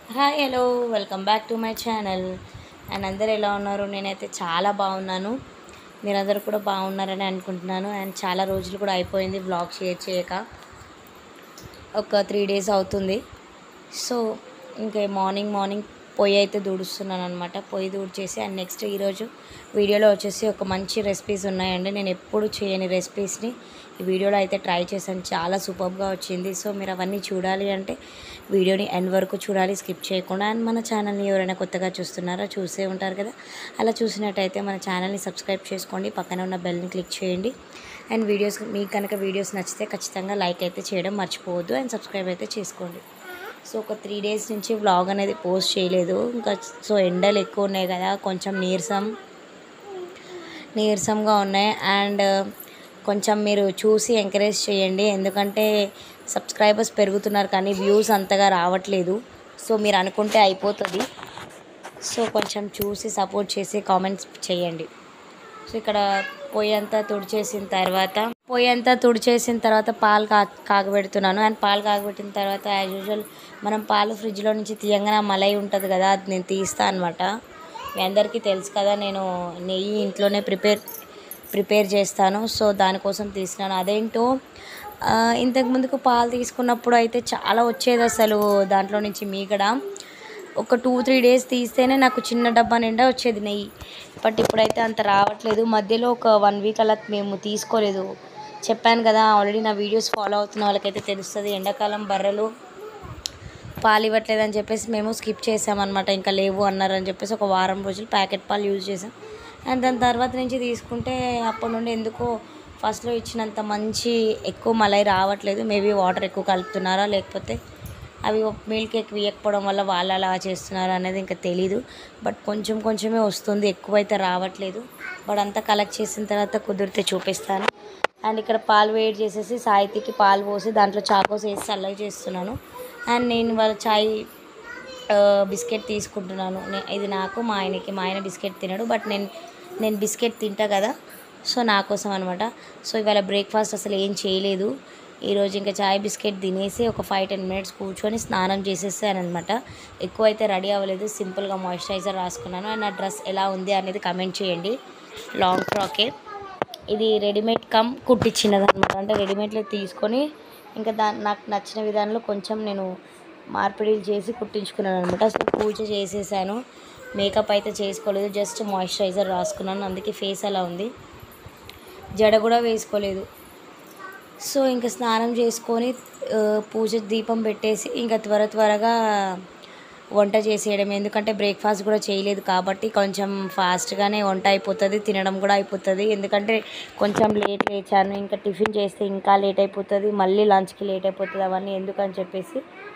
hi hello welcome back to my channel and అందరు ఎలా ఉన్నారు నేనైతే చాలా బాగున్నాను మీరందరూ కూడా బాగున్నారని అనుకుంటున్నాను అండ్ చాలా రోజులు కూడా అయిపోయింది వ్లాగ్ షేర్ చేయక ఒక త్రీ డేస్ అవుతుంది సో ఇంకా మార్నింగ్ మార్నింగ్ పొయ్యి అయితే దూడుస్తున్నాను అనమాట పొయ్యి దూడ్చేసి అండ్ నెక్స్ట్ ఈరోజు వీడియోలో వచ్చేసి ఒక మంచి రెసిపీస్ ఉన్నాయండి నేను ఎప్పుడు చేయని రెసిపీస్ని ఈ వీడియోలో అయితే ట్రై చేశాను చాలా సూపర్గా వచ్చింది సో మీరు అవన్నీ చూడాలి అంటే వీడియోని ఎండ్ వరకు చూడాలి స్కిప్ చేయకుండా అండ్ మన ఛానల్ని ఎవరైనా కొత్తగా చూస్తున్నారో చూసే ఉంటారు కదా అలా చూసినట్టయితే మన ఛానల్ని సబ్స్క్రైబ్ చేసుకోండి పక్కన ఉన్న బెల్ని క్లిక్ చేయండి అండ్ వీడియోస్ మీకు కనుక వీడియోస్ నచ్చితే ఖచ్చితంగా లైక్ అయితే చేయడం మర్చిపోవద్దు అండ్ సబ్స్క్రైబ్ అయితే చేసుకోండి సో ఒక త్రీ డేస్ నుంచి వ్లాగ్ అనేది పోస్ట్ చేయలేదు ఇంకా సో ఎండలు ఎక్కువ ఉన్నాయి కదా కొంచెం నీరసం నీరసంగా ఉన్నాయి అండ్ కొంచెం మీరు చూసి ఎంకరేజ్ చేయండి ఎందుకంటే సబ్స్క్రైబర్స్ పెరుగుతున్నారు కానీ వ్యూస్ అంతగా రావట్లేదు సో మీరు అనుకుంటే అయిపోతుంది సో కొంచెం చూసి సపోర్ట్ చేసి కామెంట్స్ చేయండి సో ఇక్కడ పొయ్యి అంతా తుడిచేసిన తర్వాత పొయ్యి అంతా తుడిచేసిన తర్వాత పాలు కా కాగబెడుతున్నాను అండ్ పాలు కాగబెట్టిన తర్వాత యాజ్ యూజువల్ మనం పాలు ఫ్రిడ్జ్లో నుంచి తీయంగానే ఆ మలై ఉంటుంది కదా అది నేను తీస్తాను అనమాట మీ అందరికీ తెలుసు కదా నేను నెయ్యి ఇంట్లోనే ప్రిపేర్ ప్రిపేర్ చేస్తాను సో దానికోసం తీసినాను అదేంటో ఆ, ఇంతకు ముందుకు పాలు తీసుకున్నప్పుడు అయితే చాలా వచ్చేది అసలు దాంట్లో నుంచి మీగడ ఒక టూ త్రీ డేస్ తీస్తేనే నాకు చిన్న డబ్బా నిండా వచ్చేది నెయ్యి బట్ ఇప్పుడైతే అంత రావట్లేదు మధ్యలో ఒక వన్ వీక్ అలా మేము తీసుకోలేదు చెప్పాను కదా ఆల్రెడీ నా వీడియోస్ ఫాలో అవుతున్న వాళ్ళకైతే తెలుస్తుంది ఎండాకాలం బర్రెలు పాలు ఇవ్వట్లేదని చెప్పేసి మేము స్కిప్ చేసామన్నమాట ఇంకా లేవు అన్నారని చెప్పేసి ఒక వారం రోజులు ప్యాకెట్ పాలు యూజ్ చేసాం అండ్ దాని తర్వాత నుంచి తీసుకుంటే అప్పటి నుండి ఎందుకో ఫస్ట్లో ఇచ్చినంత మంచి ఎక్కువ మలై రావట్లేదు మేబీ వాటర్ ఎక్కువ కలుపుతున్నారా లేకపోతే అవి మిల్క్ ఎక్కువ ఇవ్వకపోవడం వల్ల వాళ్ళు అలా చేస్తున్నారు అనేది ఇంకా తెలీదు బట్ కొంచెం కొంచెమే వస్తుంది ఎక్కువైతే రావట్లేదు బట్ అంతా కలెక్ట్ చేసిన తర్వాత కుదిరితే చూపిస్తాను అండ్ ఇక్కడ పాలు వేడి చేసేసి సాహితీకి పాలు పోసి దాంట్లో చాకోస్ వేసి చల్లగా చేస్తున్నాను అండ్ నేను వాళ్ళ చాయ్ ఆ, బిస్కెట్ తీసుకుంటున్నాను నే- ఇది నాకు మా ఆయనకి మా ఆయన బిస్కెట్ తినడు బట్ నేను నేను బిస్కెట్ తింటా కదా సో నా కోసం అనమాట సో ఇవాళ బ్రేక్ఫాస్ట్ అసలు ఏం చేయలేదు ఈరోజు ఇంకా చాయ్ బిస్కెట్ తినేసి ఒక ఫైవ్ టెన్ మినిట్స్ కూర్చొని స్నానం చేసేసాను అనమాట ఎక్కువ అయితే రెడీ అవ్వలేదు సింపుల్గా మాయిశ్చరైజర్ రాసుకున్నాను అండ్ నా డ్రెస్ ఎలా ఉంది అనేది కమెంట్ చేయండి లాంగ్ ఫ్రాకే ఇది రెడీమేడ్ కమ్ కుట్టించినది అనమాట అంటే రెడీమేడ్లో తీసుకొని ఇంకా దా నాకు నచ్చిన విధానంలో కొంచెం నేను మార్పిడిలు చేసి కుట్టించుకున్నాను అనమాట సో పూజ చేసేసాను మేకప్ అయితే చేసుకోలేదు జస్ట్ మాయిశ్చరైజర్ రాసుకున్నాను అందుకే ఫేస్ అలా ఉంది జడ కూడా వేసుకోలేదు సో ఇంకా స్నానం చేసుకొని ఆ, పూజ దీపం పెట్టేసి ఇంకా త్వర త్వరగా వంట చేసేయడం ఎందుకంటే బ్రేక్ఫాస్ట్ కూడా చేయలేదు కాబట్టి కొంచెం ఫాస్ట్గానే వంట అయిపోతుంది తినడం కూడా అయిపోతుంది ఎందుకంటే కొంచెం లేట్ లేచాను ఇంకా టిఫిన్ చేస్తే ఇంకా లేట్ అయిపోతుంది మళ్ళీ లంచ్కి లేట్ అయిపోతుంది అవన్నీ ఎందుకని చెప్పేసి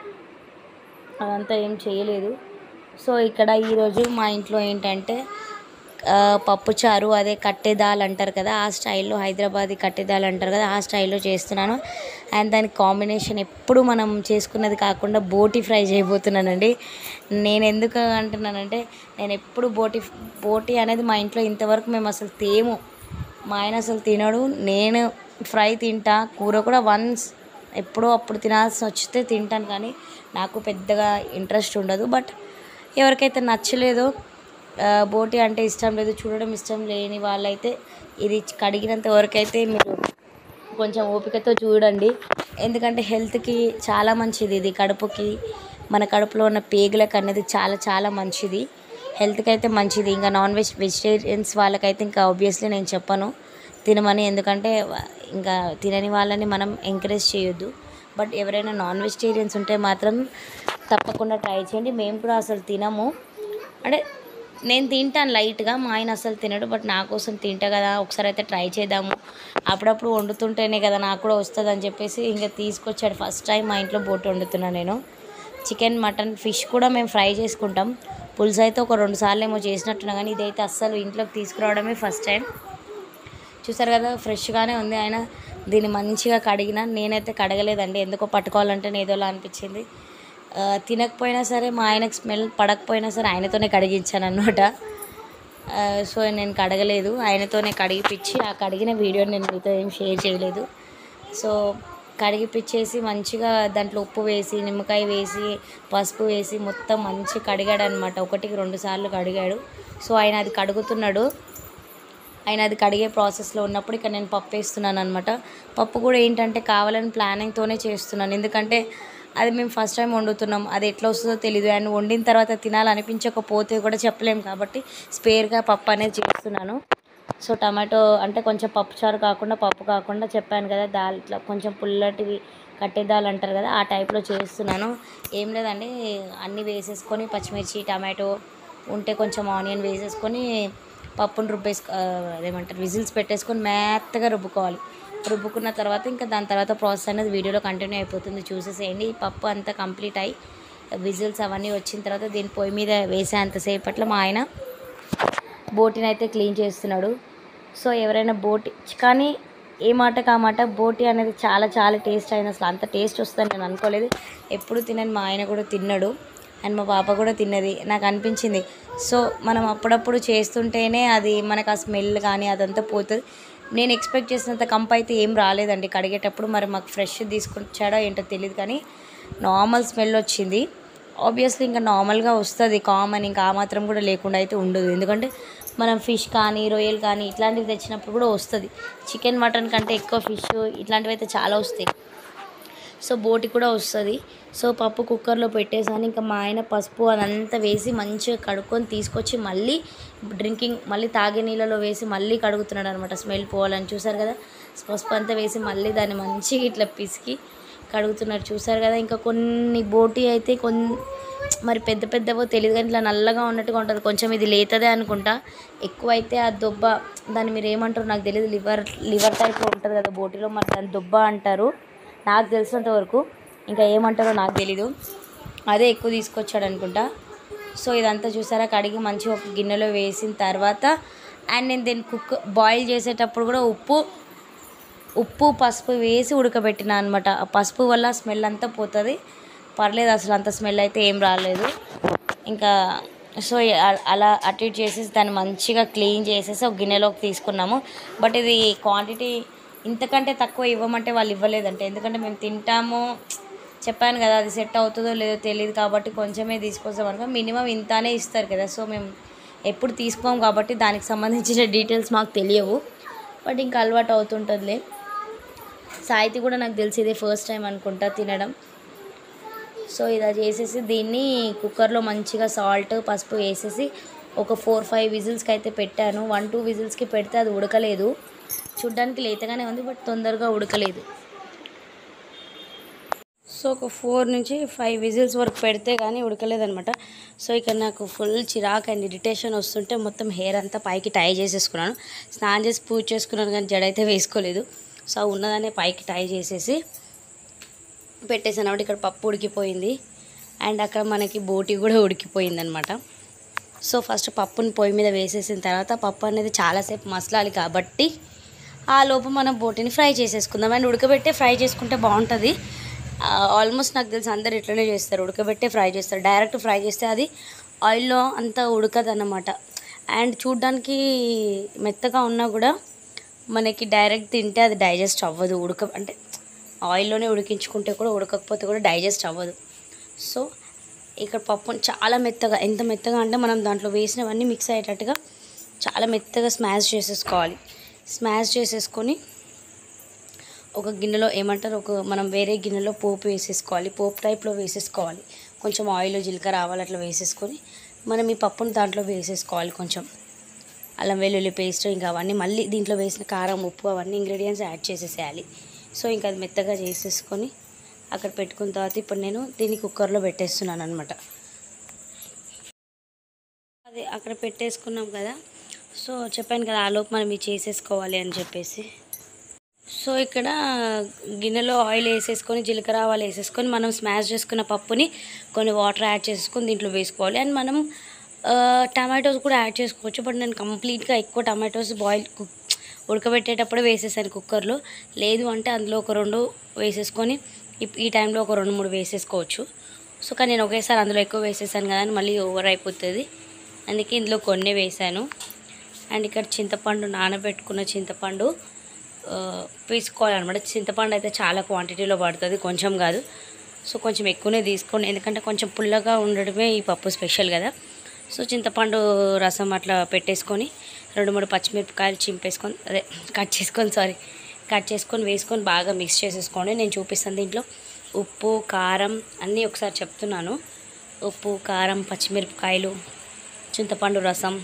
అదంతా ఏం చేయలేదు సో ఇక్కడ ఈరోజు మా ఇంట్లో ఏంటంటే ఆ, పప్పుచారు అదే కట్టెదాల్ అంటారు కదా ఆ స్టైల్లో హైదరాబాదీ కట్టెదాల్ అంటారు కదా ఆ స్టైల్లో చేస్తున్నాను అండ్ దానికి కాంబినేషన్ ఎప్పుడు మనం చేసుకున్నది కాకుండా బోటి ఫ్రై చేయబోతున్నానండి నేను ఎందుకు అంటున్నానంటే నేను ఎప్పుడు బోటి బోటి అనేది మా ఇంట్లో ఇంతవరకు మేము అసలు తేము మా ఆయన అసలు తినడు నేను ఫ్రై తింటా కూర కూడా వన్స్ ఎప్పుడో అప్పుడు తినాల్సి వచ్చితే తింటాను కానీ నాకు పెద్దగా ఇంట్రెస్ట్ ఉండదు బట్ ఎవరికైతే నచ్చలేదో ఆ, బోటి అంటే ఇష్టం లేదు చూడడం ఇష్టం లేని వాళ్ళైతే ఇది కడిగినంత వరకైతే మీరు కొంచెం ఓపికతో చూడండి ఎందుకంటే హెల్త్కి చాలా మంచిది ఇది కడుపుకి మన కడుపులో ఉన్న పేగులకు అనేది చాలా చాలా మంచిది హెల్త్కి అయితే మంచిది ఇంకా నాన్ వెజ్ వెజిటేరియన్స్ వాళ్ళకైతే ఇంకా ఆబ్వియస్లీ నేను చెప్పను తినమని ఎందుకంటే వా- ఇంకా తినని వాళ్ళని మనం ఎంకరేజ్ చేయొద్దు బట్ ఎవరైనా నాన్ వెజిటేరియన్స్ ఉంటే మాత్రం తప్పకుండా ట్రై చేయండి మేము కూడా అసలు తినము అంటే నేను తింటాను లైట్గా మా ఆయన అసలు తినడు బట్ నా కోసం తింటా కదా ఒకసారి అయితే ట్రై చేద్దాము అప్పుడప్పుడు వండుతుంటేనే కదా నాకు కూడా వస్తుంది అని చెప్పేసి ఇంకా తీసుకొచ్చాడు ఫస్ట్ టైం మా ఇంట్లో బోట్ వండుతున్నాను నేను చికెన్ మటన్ ఫిష్ కూడా మేము ఫ్రై చేసుకుంటాం పులుసు అయితే ఒక రెండు సార్లు ఏమో చేసినట్టున్నా కానీ ఇదైతే అస్సలు ఇంట్లోకి తీసుకురావడమే ఫస్ట్ టైం చూసారు కదా ఫ్రెష్గానే ఉంది ఆయన దీన్ని మంచిగా కడిగిన నేనైతే కడగలేదండి ఎందుకో పట్టుకోవాలంటే ఏదోలా అనిపించింది ఆ, తినకపోయినా సరే మా ఆయనకు స్మెల్ పడకపోయినా సరే ఆయనతోనే కడిగించాను అనమాట సో నేను కడగలేదు ఆయనతోనే కడిగిపించి ఆ కడిగిన వీడియో నేను మీతో ఏం షేర్ చేయలేదు సో కడిగిపిచ్చేసి మంచిగా దాంట్లో ఉప్పు వేసి నిమ్మకాయ వేసి పసుపు వేసి మొత్తం మంచి కడిగాడు అనమాట ఒకటికి రెండు సార్లు కడిగాడు సో ఆయన అది కడుగుతున్నాడు ఆయన అది కడిగే ప్రాసెస్లో ఉన్నప్పుడు ఇక్కడ నేను పప్పు వేస్తున్నాను అనమాట పప్పు కూడా ఏంటంటే కావాలని ప్లానింగ్తోనే చేస్తున్నాను ఎందుకంటే అది మేము ఫస్ట్ టైం వండుతున్నాం అది ఎట్లా వస్తుందో తెలియదు అండ్ వండిన తర్వాత తినాలనిపించకపోతే కూడా చెప్పలేము కాబట్టి స్పేర్గా పప్పు అనేది చేస్తున్నాను సో టమాటో అంటే కొంచెం పప్పు చారు కాకుండా పప్పు కాకుండా చెప్పాను కదా దాల్ ఇట్లా కొంచెం పుల్లటివి కట్టే దాల్ అంటారు కదా ఆ టైప్లో చేస్తున్నాను ఏం లేదండి అన్నీ వేసేసుకొని పచ్చిమిర్చి టమాటో ఉంటే కొంచెం ఆనియన్ వేసేసుకొని పప్పును రుబ్బేసుకో ఆ, అదేమంటారు విజిల్స్ పెట్టేసుకొని మెత్తగా రుబ్బుకోవాలి రుబ్బుకున్న తర్వాత ఇంకా దాని తర్వాత ప్రాసెస్ అనేది వీడియోలో కంటిన్యూ అయిపోతుంది చూసేసేయండి ఈ పప్పు అంతా కంప్లీట్ అయ్యి విజిల్స్ అవన్నీ వచ్చిన తర్వాత దీని పొయ్యి మీద వేసేంతసేపట్లో మా ఆయన బోటిని అయితే క్లీన్ చేస్తున్నాడు సో ఎవరైనా బోటి కానీ ఏ మాట కా మాట బోటి అనేది చాలా చాలా టేస్ట్ అయింది అసలు అంత టేస్ట్ వస్తుందని నేను అనుకోలేదు ఎప్పుడు తినని మా ఆయన కూడా తిన్నాడు అండ్ మా పాప కూడా తిన్నది నాకు అనిపించింది సో మనం అప్పుడప్పుడు చేస్తుంటేనే అది మనకు ఆ స్మెల్ కానీ అదంతా పోతుంది నేను ఎక్స్పెక్ట్ చేసినంత కంప్ అయితే ఏం రాలేదండి కడిగేటప్పుడు మరి మాకు ఫ్రెష్ తీసుకొచ్చాడో ఏంటో తెలియదు కానీ నార్మల్ స్మెల్ వచ్చింది ఆబ్వియస్లీ ఇంకా నార్మల్గా వస్తుంది కామన్ ఇంకా ఆ మాత్రం కూడా లేకుండా అయితే ఉండదు ఎందుకంటే మనం ఫిష్ కానీ రొయ్యలు కానీ ఇట్లాంటివి తెచ్చినప్పుడు కూడా వస్తుంది చికెన్ మటన్ కంటే ఎక్కువ ఫిష్ ఇట్లాంటివి అయితే చాలా వస్తాయి సో బోటి కూడా వస్తుంది సో పప్పు కుక్కర్లో పెట్టేసాను ఇంకా మా ఆయన పసుపు అదంతా వేసి మంచిగా కడుక్కొని తీసుకొచ్చి మళ్ళీ డ్రింకింగ్ మళ్ళీ తాగే నీళ్ళలో వేసి మళ్ళీ కడుగుతున్నాడు అనమాట స్మెల్ పోవాలని చూసారు కదా పసుపు అంతా వేసి మళ్ళీ దాన్ని మంచిగా ఇట్లా పిసికి కడుగుతున్నారు చూసారు కదా ఇంకా కొన్ని బోటి అయితే కొన్ని మరి పెద్ద పెద్దవో తెలియదు కానీ ఇట్లా నల్లగా ఉన్నట్టుగా ఉంటుంది కొంచెం ఇది లేతదే అనుకుంటా ఎక్కువ అయితే ఆ దొబ్బ దాన్ని మీరు ఏమంటారు నాకు తెలియదు లివర్ లివర్ టైప్లో ఉంటుంది కదా బోటిలో మరి దాన్ని దొబ్బ అంటారు నాకు తెలిసినంత వరకు ఇంకా ఏమంటారో నాకు తెలీదు అదే ఎక్కువ తీసుకొచ్చాడు అనుకుంటా సో ఇదంతా చూసారా కడిగి మంచిగా ఒక గిన్నెలో వేసిన తర్వాత అండ్ నేను దీన్ని కుక్ బాయిల్ చేసేటప్పుడు కూడా ఉప్పు ఉప్పు పసుపు వేసి ఉడకబెట్టిన అనమాట ఆ పసుపు వల్ల స్మెల్ అంతా పోతుంది పర్లేదు అసలు అంత స్మెల్ అయితే ఏం రాలేదు ఇంకా సో అ- అలా అటు ఇటు చేసేసి దాన్ని మంచిగా క్లీన్ చేసేసి ఒక గిన్నెలోకి తీసుకున్నాము బట్ ఇది క్వాంటిటీ ఇంతకంటే తక్కువ ఇవ్వమంటే వాళ్ళు ఇవ్వలేదంటే ఎందుకంటే మేము తింటాము చెప్పాను కదా అది సెట్ అవుతుందో లేదో తెలియదు కాబట్టి కొంచెమే తీసుకొస్తాం అనుకో మినిమం ఇంతనే ఇస్తారు కదా సో మేము ఎప్పుడు తీసుకోం కాబట్టి దానికి సంబంధించిన డీటెయిల్స్ మాకు తెలియవు బట్ ఇంకా అలవాటు అవుతుంటుందిలే సాయితి కూడా నాకు తెలిసి ఇదే ఫస్ట్ టైం అనుకుంటా తినడం సో ఇలా చేసేసి దీన్ని కుక్కర్లో మంచిగా సాల్ట్ పసుపు వేసేసి ఒక ఫోర్ ఫైవ్ విజిల్స్కి అయితే పెట్టాను వన్ టూ విజిల్స్కి పెడితే అది ఉడకలేదు చూడ్డానికి లేతగానే ఉంది బట్ తొందరగా ఉడకలేదు సో ఒక ఫోర్ నుంచి ఫైవ్ విజిల్స్ వరకు పెడితే కానీ ఉడకలేదనమాట సో ఇక్కడ నాకు ఫుల్ చిరాక్ అండ్ ఇరిటేషన్ వస్తుంటే మొత్తం హెయిర్ అంతా పైకి టై చేసేసుకున్నాను స్నానం చేసి పూజ చేసుకున్నాను కానీ జడ అయితే వేసుకోలేదు సో ఆ ఉన్నదాన్ని పైకి టై చేసేసి పెట్టేసాను కాబట్టి ఇక్కడ పప్పు ఉడికిపోయింది అండ్ అక్కడ మనకి బోటి కూడా ఉడికిపోయింది అనమాట సో ఫస్ట్ పప్పుని పొయ్యి మీద వేసేసిన తర్వాత పప్పు అనేది చాలాసేపు మసలాలి కాబట్టి ఆ లోపు మనం బోటిని ఫ్రై చేసేసుకుందాం అండ్ ఉడకబెట్టే ఫ్రై చేసుకుంటే బాగుంటుంది ఆల్మోస్ట్ నాకు తెలిసి అందరు ఇట్లనే చేస్తారు ఉడకబెట్టే ఫ్రై చేస్తారు డైరెక్ట్ ఫ్రై చేస్తే అది ఆయిల్లో అంత ఉడకదు అన్నమాట అండ్ చూడ్డానికి మెత్తగా ఉన్నా కూడా మనకి డైరెక్ట్ తింటే అది డైజెస్ట్ అవ్వదు ఉడక అంటే ఆయిల్లోనే ఉడికించుకుంటే కూడా ఉడకకపోతే కూడా డైజెస్ట్ అవ్వదు సో ఇక్కడ పప్పు చాలా మెత్తగా ఎంత మెత్తగా అంటే మనం దాంట్లో వేసినవన్నీ మిక్స్ అయ్యేటట్టుగా చాలా మెత్తగా స్మాష్ చేసేసుకోవాలి స్మాష్ చేసేసుకొని ఒక గిన్నెలో ఏమంటారు ఒక మనం వేరే గిన్నెలో పోపు వేసేసుకోవాలి పోపు టైప్లో వేసేసుకోవాలి కొంచెం ఆయిల్ జీలకర్ర ఆవాలు అట్లా వేసేసుకొని మనం ఈ పప్పును దాంట్లో వేసేసుకోవాలి కొంచెం అల్లం వెల్లుల్లి పేస్ట్ ఇంకా అవన్నీ మళ్ళీ దీంట్లో వేసిన కారం ఉప్పు అవన్నీ ఇంగ్రీడియంట్స్ యాడ్ చేసేసేయాలి సో ఇంకా అది మెత్తగా చేసేసుకొని అక్కడ పెట్టుకున్న తర్వాత ఇప్పుడు నేను దీన్ని కుక్కర్లో పెట్టేస్తున్నాను అనమాట అది అక్కడ పెట్టేసుకున్నాం కదా సో చెప్పాను కదా ఆలోపు మనం ఇది చేసేసుకోవాలి అని చెప్పేసి సో ఇక్కడ గిన్నెలో ఆయిల్ వేసేసుకొని జీలకర్ర ఆవాలు వేసేసుకొని మనం స్మాష్ చేసుకున్న పప్పుని కొన్ని వాటర్ యాడ్ చేసుకొని దీంట్లో వేసుకోవాలి అండ్ మనం టమాటోస్ కూడా యాడ్ చేసుకోవచ్చు బట్ నేను కంప్లీట్గా ఎక్కువ టమాటోస్ బాయిల్ కుక్ ఉడకబెట్టేటప్పుడే వేసేసాను కుక్కర్లో లేదు అంటే అందులో ఒక రెండు వేసేసుకొని ఇప్- ఈ టైంలో ఒక రెండు మూడు వేసేసుకోవచ్చు సో కానీ నేను ఒకేసారి అందులో ఎక్కువ వేసేసాను కదా అని మళ్ళీ ఓవర్ అయిపోతుంది అందుకే ఇందులో కొన్ని వేసాను అండ్ ఇక్కడ చింతపండు నానబెట్టుకున్న చింతపండు ఆ, వేసుకోవాలన్నమాట చింతపండు అయితే చాలా క్వాంటిటీలో పడుతుంది కొంచెం కాదు సో కొంచెం ఎక్కువనే తీసుకోండి ఎందుకంటే కొంచెం పుల్లగా ఉండడమే ఈ పప్పు స్పెషల్ కదా సో చింతపండు రసం అట్లా పెట్టేసుకొని రెండు మూడు పచ్చిమిరపకాయలు చింపేసుకొని అదే కట్ చేసుకొని సారీ కట్ చేసుకొని వేసుకొని బాగా మిక్స్ చేసేసుకోండి నేను చూపిస్తాను దీంట్లో ఉప్పు కారం అన్నీ ఒకసారి చెప్తున్నాను ఉప్పు కారం పచ్చిమిరపకాయలు చింతపండు రసం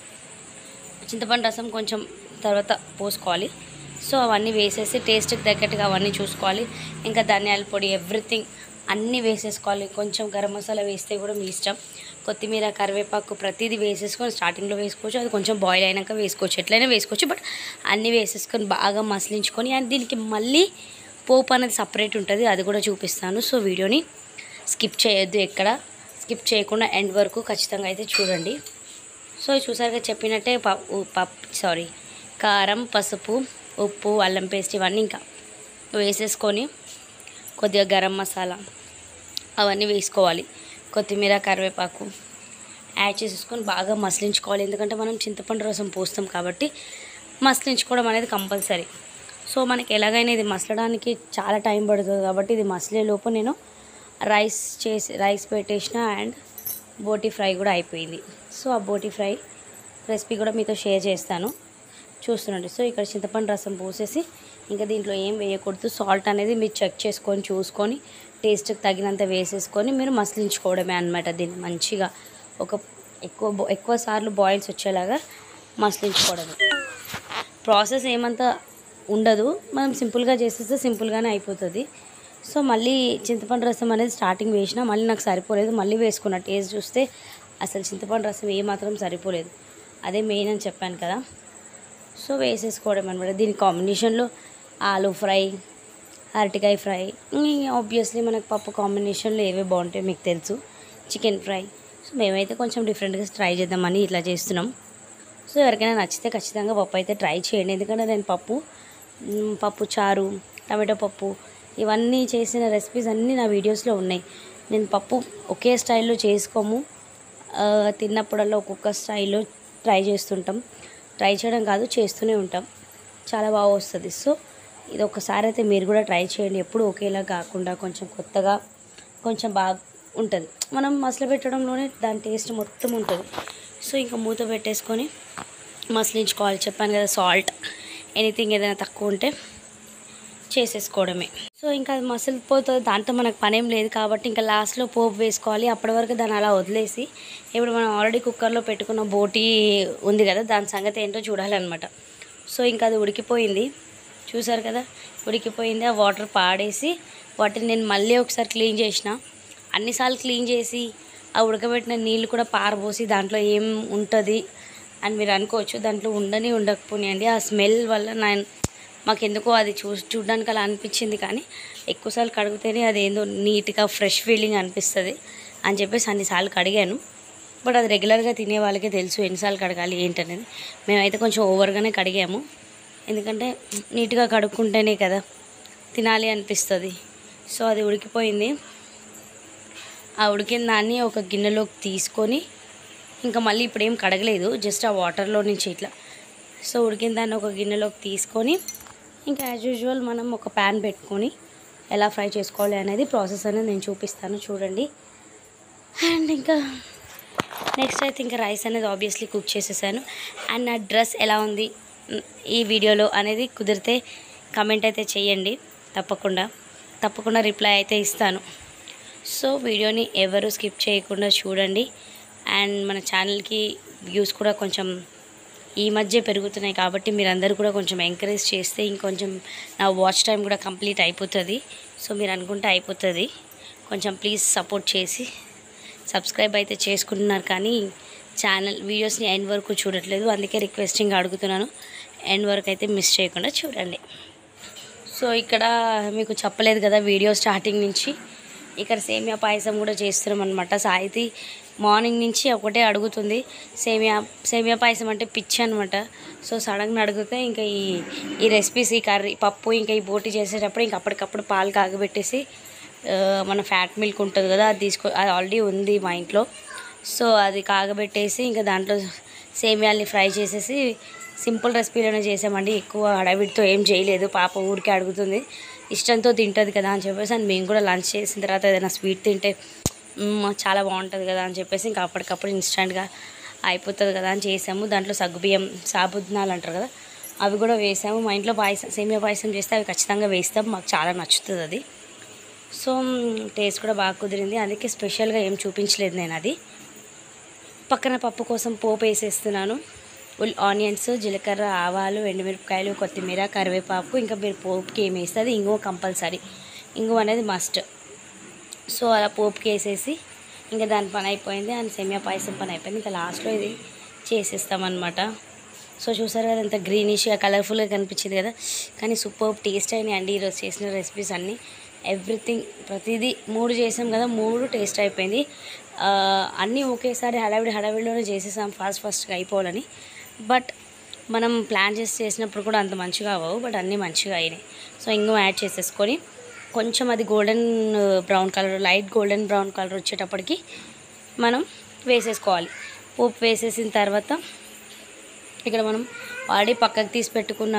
చింతపండు రసం కొంచెం తర్వాత పోసుకోవాలి సో అవన్నీ వేసేసి టేస్ట్కి తగ్గట్టుగా అవన్నీ చూసుకోవాలి ఇంకా ధనియాల పొడి ఎవ్రీథింగ్ అన్నీ వేసేసుకోవాలి కొంచెం గరం మసాలా వేస్తే కూడా మీ ఇష్టం కొత్తిమీర కరివేపాకు ప్రతిదీ వేసేసుకొని స్టార్టింగ్లో వేసుకోవచ్చు అది కొంచెం బాయిల్ అయినాక వేసుకోవచ్చు ఎట్లయినా వేసుకోవచ్చు బట్ అన్నీ వేసేసుకొని బాగా మసలించుకొని అండ్ దీనికి మళ్ళీ పోపు అనేది సపరేట్ ఉంటుంది అది కూడా చూపిస్తాను సో వీడియోని స్కిప్ చేయొద్దు ఎక్కడ స్కిప్ చేయకుండా ఎండ్ వరకు ఖచ్చితంగా అయితే చూడండి సో చూసారుగా చెప్పినట్టే పప్పు పప్పు సారీ కారం పసుపు ఉప్పు అల్లం పేస్ట్ ఇవన్నీ ఇంకా వేసేసుకొని కొద్దిగా గరం మసాలా అవన్నీ వేసుకోవాలి కొత్తిమీర కరివేపాకు యాడ్ చేసేసుకొని బాగా మసలించుకోవాలి ఎందుకంటే మనం చింతపండు రసం పోస్తాం కాబట్టి మసలించుకోవడం అనేది కంపల్సరీ సో మనకి ఎలాగైనా ఇది మసలడానికి చాలా టైం పడుతుంది కాబట్టి ఇది మసలే లోపు నేను రైస్ చేసి రైస్ పెట్టేసిన అండ్ బోటీ ఫ్రై కూడా అయిపోయింది సో ఆ బోటీ ఫ్రై రెసిపీ కూడా మీతో షేర్ చేస్తాను చూస్తుండండి సో ఇక్కడ చింతపండు రసం పోసేసి ఇంకా దీంట్లో ఏం వేయకూడదు సాల్ట్ అనేది మీరు చెక్ చేసుకొని చూసుకొని టేస్ట్కి తగినంత వేసేసుకొని మీరు మసలించుకోవడమే అనమాట దీన్ని మంచిగా ఒక ఎక్కువ బో- ఎక్కువ సార్లు బాయిల్స్ వచ్చేలాగా మసలించుకోవడమే ప్రాసెస్ ఏమంత ఉండదు మనం సింపుల్గా చేసేస్తే సింపుల్గానే అయిపోతుంది సో మళ్ళీ చింతపండు రసం అనేది స్టార్టింగ్ వేసినా మళ్ళీ నాకు సరిపోలేదు మళ్ళీ వేసుకున్న టేస్ట్ చూస్తే అసలు చింతపండు రసం ఏమాత్రం సరిపోలేదు అదే మెయిన్ అని చెప్పాను కదా సో వేసేసుకోవడం అనమాట దీని కాంబినేషన్లో ఆలు ఫ్రై అరటికాయ ఫ్రై ఆబ్వియస్లీ మనకు పప్పు కాంబినేషన్లో ఏవే బాగుంటాయో మీకు తెలుసు చికెన్ ఫ్రై సో మేమైతే కొంచెం డిఫరెంట్గా ట్రై చేద్దామని ఇట్లా చేస్తున్నాం సో ఎవరికైనా నచ్చితే ఖచ్చితంగా పప్పు అయితే ట్రై చేయండి ఎందుకంటే నేను పప్పు మ్, పప్పు చారు టమాటో పప్పు ఇవన్నీ చేసిన రెసిపీస్ అన్నీ నా వీడియోస్లో ఉన్నాయి నేను పప్పు ఒకే స్టైల్లో చేసుకోము ఆ, తిన్నప్పుడల్లా ఒక్కొక్క స్టైల్లో ట్రై చేస్తుంటాం ట్రై చేయడం కాదు చేస్తూనే ఉంటాం చాలా బాగా వస్తుంది సో ఇది ఒకసారి అయితే మీరు కూడా ట్రై చేయండి ఎప్పుడు ఒకేలా కాకుండా కొంచెం కొత్తగా కొంచెం బాగా ఉంటుంది మనం మసలు పెట్టడంలోనే దాని టేస్ట్ మొత్తం ఉంటుంది సో ఇంకా మూత పెట్టేసుకొని మసలించుకోవాలి చెప్పాను కదా సాల్ట్ ఎనీథింగ్ ఏదైనా తక్కువ ఉంటే చేసేసుకోవడమే సో ఇంకా అది మసిలిపోతుంది దాంతో మనకు పనేం లేదు కాబట్టి ఇంకా లాస్ట్లో పోపు వేసుకోవాలి అప్పటి వరకు దాన్ని అలా వదిలేసి ఇప్పుడు మనం ఆల్రెడీ కుక్కర్లో పెట్టుకున్న బోటీ ఉంది కదా దాని సంగతి ఏంటో చూడాలన్నమాట సో ఇంకా అది ఉడికిపోయింది చూసారు కదా ఉడికిపోయింది ఆ వాటర్ పాడేసి వాటిని నేను మళ్ళీ ఒకసారి క్లీన్ చేసిన అన్నిసార్లు క్లీన్ చేసి ఆ ఉడకబెట్టిన నీళ్ళు కూడా పారబోసి దాంట్లో ఏం ఉంటుంది అని మీరు అనుకోవచ్చు దాంట్లో ఉండని ఉండకపోనియండి ఆ స్మెల్ వల్ల నేను మాకెందుకో అది చూ చూడడానికి అలా అనిపించింది కానీ ఎక్కువసార్లు కడిగితేనే అది ఏందో నీట్గా ఫ్రెష్ ఫీలింగ్ అనిపిస్తుంది అని చెప్పేసి అన్నిసార్లు కడిగాను బట్ అది రెగ్యులర్గా తినే వాళ్ళకే తెలుసు ఎన్నిసార్లు కడగాలి ఏంటనేది మేమైతే కొంచెం ఓవర్గానే కడిగాము ఎందుకంటే నీట్గా కడుక్కుంటేనే కదా తినాలి అనిపిస్తుంది సో అది ఉడికిపోయింది ఆ ఉడికిన దాన్ని ఒక గిన్నెలోకి తీసుకొని ఇంకా మళ్ళీ ఇప్పుడు ఏం కడగలేదు జస్ట్ ఆ వాటర్లో నుంచి ఇట్లా సో ఉడికిన దాన్ని ఒక గిన్నెలోకి తీసుకొని ఇంకా యాజ్ యూజువల్ మనం ఒక ప్యాన్ పెట్టుకొని ఎలా ఫ్రై చేసుకోవాలి అనేది ప్రాసెస్ అనేది నేను చూపిస్తాను చూడండి అండ్ ఇంకా నెక్స్ట్ అయితే ఇంకా రైస్ అనేది ఆబ్వియస్లీ కుక్ చేసేసాను అండ్ నా డ్రెస్ ఎలా ఉంది మ్, ఈ వీడియోలో అనేది కుదిరితే కమెంట్ అయితే చేయండి తప్పకుండా తప్పకుండా రిప్లై అయితే ఇస్తాను సో వీడియోని ఎవరు స్కిప్ చేయకుండా చూడండి అండ్ మన ఛానల్కి వ్యూస్ కూడా కొంచెం ఈ మధ్య పెరుగుతున్నాయి కాబట్టి మీరందరూ కూడా కొంచెం ఎంకరేజ్ చేస్తే ఇంకొంచెం నా వాచ్ టైం కూడా కంప్లీట్ అయిపోతుంది సో మీరు అనుకుంటే అయిపోతుంది కొంచెం ప్లీజ్ సపోర్ట్ చేసి సబ్స్క్రైబ్ అయితే చేసుకుంటున్నారు కానీ ఛానల్ వీడియోస్ని ఎండ్ వరకు చూడట్లేదు అందుకే రిక్వెస్టింగ్ అడుగుతున్నాను ఎండ్ వరకు అయితే మిస్ చేయకుండా చూడండి సో ఇక్కడ మీకు చెప్పలేదు కదా వీడియో స్టార్టింగ్ నుంచి ఇక్కడ సేమియా పాయసం కూడా చేస్తున్నాం అనమాట సాయితి మార్నింగ్ నుంచి ఒకటే అడుగుతుంది సేమియా సేమియా పాయసం అంటే పిచ్చి అనమాట సో సడన్గా అడిగితే ఇంకా ఈ ఈ రెసిపీస్ ఈ కర్రీ పప్పు ఇంకా ఈ బోటి చేసేటప్పుడు ఇంకా అప్పటికప్పుడు పాలు కాగబెట్టేసి ఆ, మన ఫ్యాట్ మిల్క్ ఉంటుంది కదా అది తీసుకో అది ఆల్రెడీ ఉంది మా ఇంట్లో సో అది కాగబెట్టేసి ఇంకా దాంట్లో సేమియాల్ని ఫ్రై చేసేసి సింపుల్ రెసిపీలోనే చేసామండి ఎక్కువ హడావిడితో ఏం చేయలేదు పాప ఊరికే అడుగుతుంది ఇష్టంతో తింటుంది కదా అని చెప్పేసి అని మేము కూడా లంచ్ చేసిన తర్వాత ఏదైనా స్వీట్ తింటే "మ్మ్, చాలా బాగుంటుంది కదా అని చెప్పేసి ఇంకా అప్పటికప్పుడు ఇన్స్టెంట్గా అయిపోతుంది కదా అని చేసాము దాంట్లో సగ్గుబియ్యం సాబుద్నాలు అంటారు కదా అవి కూడా వేసాము మా ఇంట్లో పాయసం సేమియా పాయసం చేస్తే అవి ఖచ్చితంగా వేస్తాం మాకు చాలా నచ్చుతుంది అది సో టేస్ట్ కూడా బాగా కుదిరింది అందుకే స్పెషల్గా ఏం చూపించలేదు నేను అది పక్కన పప్పు కోసం పోపు వేసేస్తున్నాను ఉల్ ఆనియన్స్ జీలకర్ర ఆవాలు ఎండుమిరపకాయలు కొత్తిమీర కరివేపాకు ఇంకా మీరు పోపుకి ఏమి వేస్తుంది ఇంగువ కంపల్సరీ ఇంగువ అనేది మస్ట్ సో అలా పోపుకి వేసేసి ఇంకా దాని పని అయిపోయింది అండ్ సెమియా పాయసం పని అయిపోయింది ఇంకా లాస్ట్లో ఇది చేసేస్తామన్నమాట సో చూసారు కదా ఎంత గ్రీనిష్గా కలర్ఫుల్గా కనిపించింది కదా కానీ సూపర్ టేస్ట్ అయినాయి అండి ఈరోజు చేసిన రెసిపీస్ అన్నీ ఎవ్రీథింగ్ ప్రతిదీ మూడు చేసాం కదా మూడు టేస్ట్ అయిపోయింది ఆ, అన్నీ ఒకేసారి హడావిడి హడావిడిలోనే చేసేసాం ఫాస్ట్ ఫాస్ట్గా అయిపోవాలని బట్ మనం ప్లాన్ చేసి చేసినప్పుడు కూడా అంత మంచిగా అవ్వవు బట్ అన్నీ మంచిగా అయినాయి సో ఇంకో యాడ్ చేసేసుకొని కొంచెం అది golden brown colour light golden brown colour వచ్చేటప్పటికి మనం వేసేసుకోవాలి పోపు వేసేసిన తర్వాత ఇక్కడ మనం ఆల్రెడీ పక్కకు తీసి పెట్టుకున్న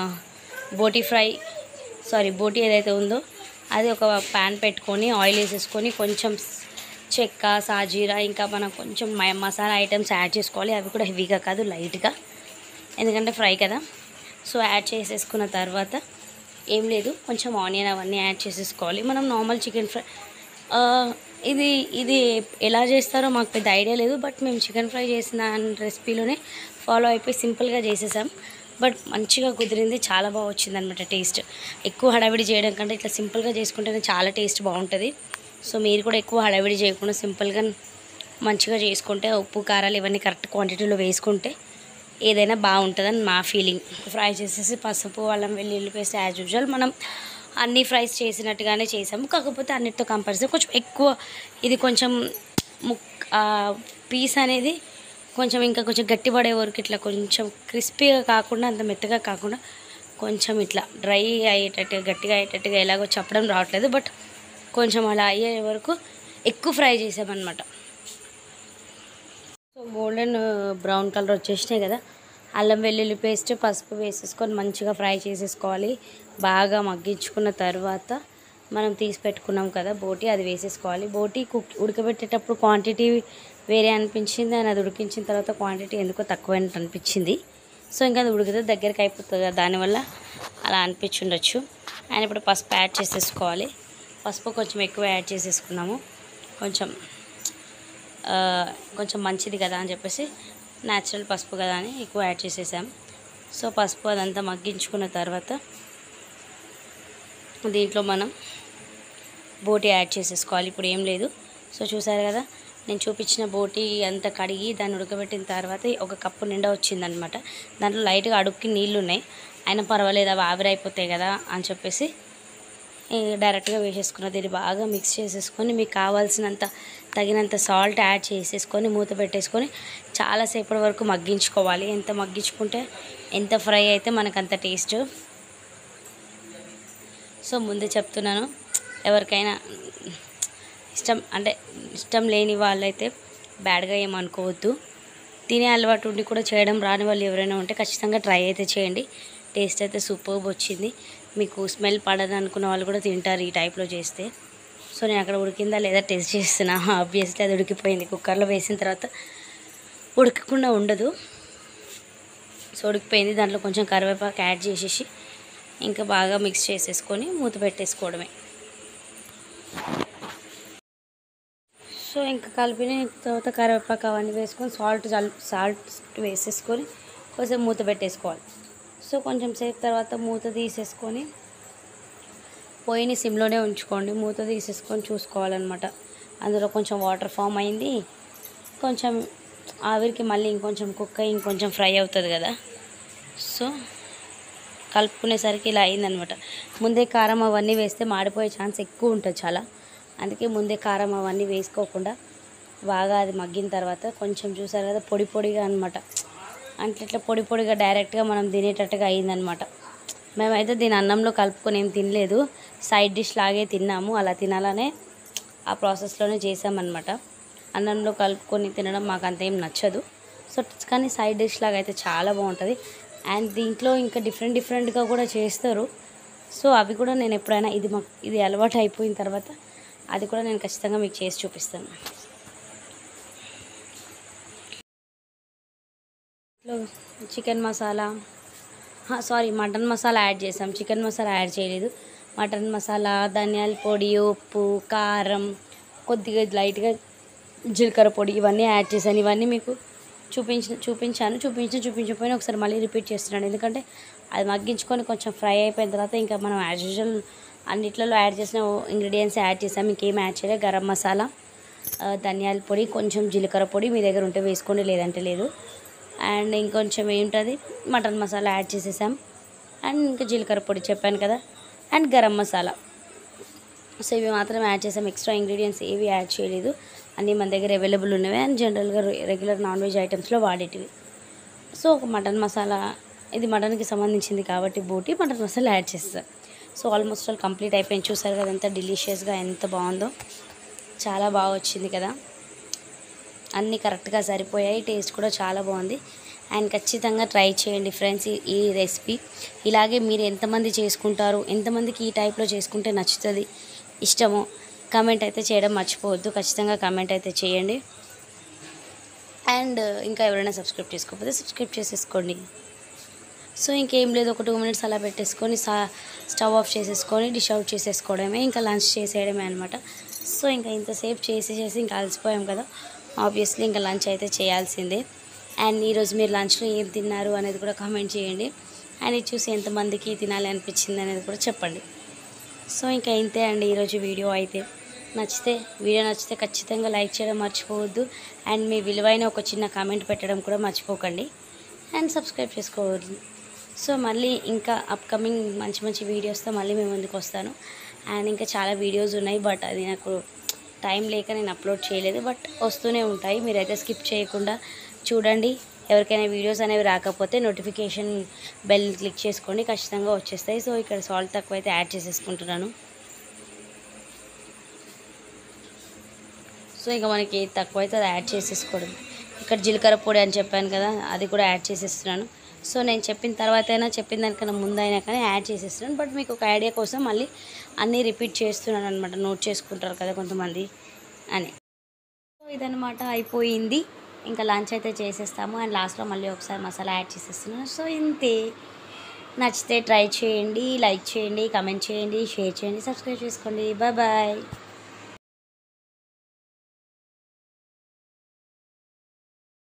బోటీ ఫ్రై సారీ బోటీ ఏదైతే ఉందో అది ఒక ప్యాన్ పెట్టుకొని ఆయిల్ వేసేసుకొని కొంచెం చెక్క సాజీరా ఇంకా మనం కొంచెం మ- మసాలా ఐటమ్స్ యాడ్ చేసుకోవాలి అవి కూడా హెవీగా కాదు లైట్గా ఎందుకంటే ఫ్రై కదా సో యాడ్ చేసేసుకున్న తర్వాత ఏం లేదు కొంచెం ఆనియన్ అవన్నీ యాడ్ చేసేసుకోవాలి మనం నార్మల్ చికెన్ ఫ్రై ఆ, ఇది ఇది ఎలా చేస్తారో మాకు పెద్ద ఐడియా లేదు బట్ మేము చికెన్ ఫ్రై చేసిన రెసిపీలోనే ఫాలో అయిపోయి సింపుల్గా చేసేసాం బట్ మంచిగా కుదిరింది చాలా బాగా వచ్చింది అనమాట టేస్ట్ ఎక్కువ హడావిడి చేయడం కంటే ఇట్లా సింపుల్గా చేసుకుంటేనే చాలా టేస్ట్ బాగుంటుంది సో మీరు కూడా ఎక్కువ హడావిడి చేయకుండా సింపుల్గా మంచిగా చేసుకుంటే ఉప్పు కారాలు ఇవన్నీ కరెక్ట్ క్వాంటిటీలో వేసుకుంటే ఏదైనా బాగుంటుందని మా ఫీలింగ్ ఫ్రై చేసేసి పసుపు అల్లం వెల్లుల్లి పేస్ట్ యాజ్ యూజువల్ మనం అన్ని ఫ్రైస్ చేసినట్టుగానే చేసాము కాకపోతే అన్నిటితో కంపల్సరీ కొంచెం ఎక్కువ ఇది కొంచెం ముక్ పీస్ అనేది కొంచెం ఇంకా కొంచెం గట్టి పడే వరకు ఇట్లా కొంచెం క్రిస్పీగా కాకుండా అంత మెత్తగా కాకుండా కొంచెం ఇట్లా డ్రై అయ్యేటట్టుగా గట్టిగా అయ్యేటట్టుగా ఎలాగో చెప్పడం రావట్లేదు బట్ కొంచెం అలా అయ్యే వరకు ఎక్కువ ఫ్రై చేసామన్నమాట సో గోల్డెన్ బ్రౌన్ కలర్ వచ్చేసినాయి కదా అల్లం వెల్లుల్లి పేస్ట్ పసుపు వేసేసుకొని మంచిగా ఫ్రై చేసేసుకోవాలి బాగా మగ్గించుకున్న తర్వాత మనం తీసి పెట్టుకున్నాం కదా బోటి అది వేసేసుకోవాలి బోటి కుక్ ఉడకబెట్టేటప్పుడు క్వాంటిటీ వేరే అనిపించింది అని అది ఉడికించిన తర్వాత క్వాంటిటీ ఎందుకో తక్కువైనట్టు అనిపించింది సో ఇంకా అది ఉడికితే దగ్గరికి అయిపోతుంది కదా దానివల్ల అలా అనిపించుండొచ్చు అండ్ ఇప్పుడు పసుపు యాడ్ చేసేసుకోవాలి పసుపు కొంచెం ఎక్కువ యాడ్ చేసేసుకున్నాము కొంచెం ఆ, కొంచెం మంచిది కదా అని చెప్పేసి న్యాచురల్ పసుపు కదా అని ఎక్కువ యాడ్ చేసేసాం సో పసుపు అదంతా మగ్గించుకున్న తర్వాత దీంట్లో మనం బోటి యాడ్ చేసేసుకోవాలి ఇప్పుడు ఏం లేదు సో చూసారు కదా నేను చూపించిన బోటి అంతా కడిగి దాన్ని ఉడకబెట్టిన తర్వాత ఒక కప్పు నిండా వచ్చిందనమాట దాంట్లో లైట్గా అడుక్కి నీళ్ళు ఉన్నాయి అయినా పర్వాలేదు అవి ఆవిరైపోతాయి కదా అని చెప్పేసి ఈ డైరెక్ట్గా వేసేసుకున్న దీన్ని బాగా మిక్స్ చేసేసుకొని మీకు కావాల్సినంత తగినంత సాల్ట్ యాడ్ చేసేసుకొని మూత పెట్టేసుకొని చాలాసేపటి వరకు మగ్గించుకోవాలి ఎంత మగ్గించుకుంటే ఎంత ఫ్రై అయితే మనకు అంత టేస్ట్ సో ముందే చెప్తున్నాను ఎవరికైనా ఇష్టం అంటే ఇష్టం లేని వాళ్ళైతే బ్యాడ్గా ఏమనుకోవద్దు తినే అలవాటు ఉండి కూడా చేయడం రాని వాళ్ళు ఎవరైనా ఉంటే ఖచ్చితంగా ట్రై అయితే చేయండి టేస్ట్ అయితే సూపర్బ్ వచ్చింది మీకు స్మెల్ పడదు అనుకున్న వాళ్ళు కూడా తింటారు ఈ టైప్లో చేస్తే సో నేను అక్కడ ఉడికిందా లేదా టేస్ట్ చేస్తున్నా ఆబ్వియస్లీ అది ఉడికిపోయింది కుక్కర్లో వేసిన తర్వాత ఉడకకుండా ఉండదు సో ఉడికిపోయింది దాంట్లో కొంచెం కరివేపాకు యాడ్ చేసేసి ఇంకా బాగా మిక్స్ చేసేసుకొని మూత పెట్టేసుకోవడమే సో ఇంకా కలిపిన తర్వాత కరివేపాకు అవన్నీ వేసుకొని సాల్ట్ జల్ సాల్ట్ వేసేసుకొని కొంచెం మూత పెట్టేసుకోవాలి సో కొంచెం సేపు తర్వాత మూత తీసేసుకొని పొయ్యిని సిమ్లోనే ఉంచుకోండి మూత తీసేసుకొని చూసుకోవాలన్నమాట అందులో కొంచెం వాటర్ ఫామ్ అయింది కొంచెం ఆవిరికి మళ్ళీ ఇంకొంచెం కుక్ అయ్యి ఇంకొంచెం ఫ్రై అవుతుంది కదా సో కలుపుకునేసరికి ఇలా అయిందనమాట ముందే కారం అవన్నీ వేస్తే మాడిపోయే ఛాన్స్ ఎక్కువ ఉంటుంది చాలా అందుకే ముందే కారం అవన్నీ వేసుకోకుండా బాగా అది మగ్గిన తర్వాత కొంచెం చూసారు కదా పొడి పొడిగా అనమాట అంటే ఇట్లా పొడి పొడిగా డైరెక్ట్గా మనం తినేటట్టుగా అయిందనమాట మేమైతే దీని అన్నంలో కలుపుకొని ఏం తినలేదు సైడ్ డిష్ లాగే తిన్నాము అలా తినాలనే ఆ ప్రాసెస్లోనే చేసామన్నమాట అన్నంలో కలుపుకొని తినడం మాకు అంత ఏం నచ్చదు సో కానీ సైడ్ డిష్ లాగా అయితే చాలా బాగుంటుంది అండ్ దీంట్లో ఇంకా డిఫరెంట్ డిఫరెంట్గా కూడా చేస్తారు సో అవి కూడా నేను ఎప్పుడైనా ఇది మాకు ఇది అలవాటు అయిపోయిన తర్వాత అది కూడా నేను ఖచ్చితంగా మీకు చేసి చూపిస్తాను chicken masala sorry mutton masala add చేసాం చికెన్ మసాలా యాడ్ చేయలేదు మటన్ మసాలా ధనియాల పొడి ఉప్పు కారం కొద్దిగా లైట్గా జీలకర్ర పొడి ఇవన్నీ యాడ్ చేశాను ఇవన్నీ మీకు చూపించిన చూపించాను చూపించిన చూపించకపోయినా ఒకసారి మళ్ళీ రిపీట్ చేస్తున్నాను ఎందుకంటే అది మగ్గించుకొని కొంచెం ఫ్రై అయిపోయిన తర్వాత ఇంకా మనం యాజ్ యూజువల్ అన్నిట్లలో యాడ్ చేసిన ఇంగ్రీడియంట్స్ యాడ్ చేసాం ఇంకేం యాడ్ చేయలేదు గరం మసాలా ఆ, ధనియాల పొడి కొంచెం జీలకర్ర పొడి మీ దగ్గర ఉంటే వేసుకోండి లేదంటే లేదు అండ్ ఇంకొంచెం ఏంటది మటన్ మసాలా యాడ్ చేసేసాం అండ్ ఇంకా జీలకర్ర పొడి చెప్పాను కదా అండ్ గరం మసాలా సో ఇవి మాత్రం యాడ్ చేసాం ఎక్స్ట్రా ఇంగ్రీడియంట్స్ ఏవి యాడ్ చేయలేదు అన్నీ మన దగ్గర అవైలబుల్ ఉన్నవి అండ్ జనరల్గా రెగ్యులర్ నాన్ వెజ్ ఐటమ్స్లో వాడేటివి సో ఒక మటన్ మసాలా ఇది మటన్కి సంబంధించింది కాబట్టి బోటి మటన్ మసాలా యాడ్ చేస్తాను సో ఆల్మోస్ట్ ఆల్ కంప్లీట్ అయిపోయింది చూసారు కదా ఎంత డెలిషియస్గా ఎంత బాగుందో చాలా బాగా వచ్చింది కదా అన్నీ కరెక్ట్గా సరిపోయాయి టేస్ట్ కూడా చాలా బాగుంది అండ్ ఖచ్చితంగా ట్రై చేయండి ఫ్రెండ్స్ ఈ- ఈ రెసిపీ ఇలాగే మీరు ఎంతమంది చేసుకుంటారు ఎంతమందికి ఈ టైప్లో చేసుకుంటే నచ్చుతుంది ఇష్టమో కామెంట్ అయితే చేయడం మర్చిపోవద్దు ఖచ్చితంగా కామెంట్ అయితే చేయండి అండ్ ఇంకా ఎవరైనా సబ్స్క్రైబ్ చేసుకోకపోతే సబ్స్క్రైబ్ చేసేసుకోండి సో ఇంకేం లేదు ఒక టూ మినిట్స్ అలా పెట్టేసుకొని సా స్టవ్ ఆఫ్ చేసేసుకొని డిష్ అవుట్ చేసేసుకోవడమే ఇంకా లంచ్ చేసేయడమే అనమాట సో ఇంకా ఇంతసేపు చేసి చేసి ఇంకా అలసిపోయాం కదా ఆబ్వియస్లీ ఇంకా లంచ్ అయితే చేయాల్సిందే అండ్ ఈరోజు మీరు లంచ్లో ఏం తిన్నారు అనేది కూడా కామెంట్ చేయండి అండ్ ఇది చూసి ఎంతమందికి తినాలి అనిపించింది అనేది కూడా చెప్పండి సో ఇంకా ఇంతే అండి ఈరోజు వీడియో అయితే నచ్చితే వీడియో నచ్చితే ఖచ్చితంగా లైక్ చేయడం మర్చిపోవద్దు అండ్ మీ విలువైన ఒక చిన్న కామెంట్ పెట్టడం కూడా మర్చిపోకండి అండ్ సబ్స్క్రైబ్ చేసుకోవద్దు సో మళ్ళీ ఇంకా అప్కమింగ్ మంచి మంచి వీడియోస్తో మళ్ళీ మేము ముందుకు వస్తాను అండ్ ఇంకా చాలా వీడియోస్ ఉన్నాయి బట్ అది నాకు టైం లేక నేను అప్లోడ్ చేయలేదు బట్ వస్తూనే ఉంటాయి మీరైతే స్కిప్ చేయకుండా చూడండి ఎవరికైనా వీడియోస్ అనేవి రాకపోతే నోటిఫికేషన్ బెల్ క్లిక్ చేసుకోండి ఖచ్చితంగా వచ్చేస్తాయి సో ఇక్కడ సాల్ట్ తక్కువ అయితే యాడ్ చేసేసుకుంటున్నాను సో ఇంకా మనకి ఏది తక్కువ అయితే అది యాడ్ చేసేసుకోవడం ఇక్కడ జీలకర్ర పొడి అని చెప్పాను కదా అది కూడా యాడ్ చేసేస్తున్నాను సో నేను చెప్పిన తర్వాత అయినా చెప్పిన దానికన్నా ముందు అయినా కానీ యాడ్ చేసేస్తున్నాను బట్ మీకు ఒక ఐడియా కోసం మళ్ళీ అన్నీ రిపీట్ చేస్తున్నాను అనమాట నోట్ చేసుకుంటారు కదా కొంతమంది అని సో ఇదనమాట అయిపోయింది ఇంకా లంచ్ అయితే చేసేస్తాము అండ్ లాస్ట్లో మళ్ళీ ఒకసారి మసాలా యాడ్ చేసేస్తున్నాను సో ఇంతే నచ్చితే ట్రై చేయండి లైక్ చేయండి కమెంట్ చేయండి షేర్ చేయండి సబ్స్క్రైబ్ చేసుకోండి బాయ్ బాయ్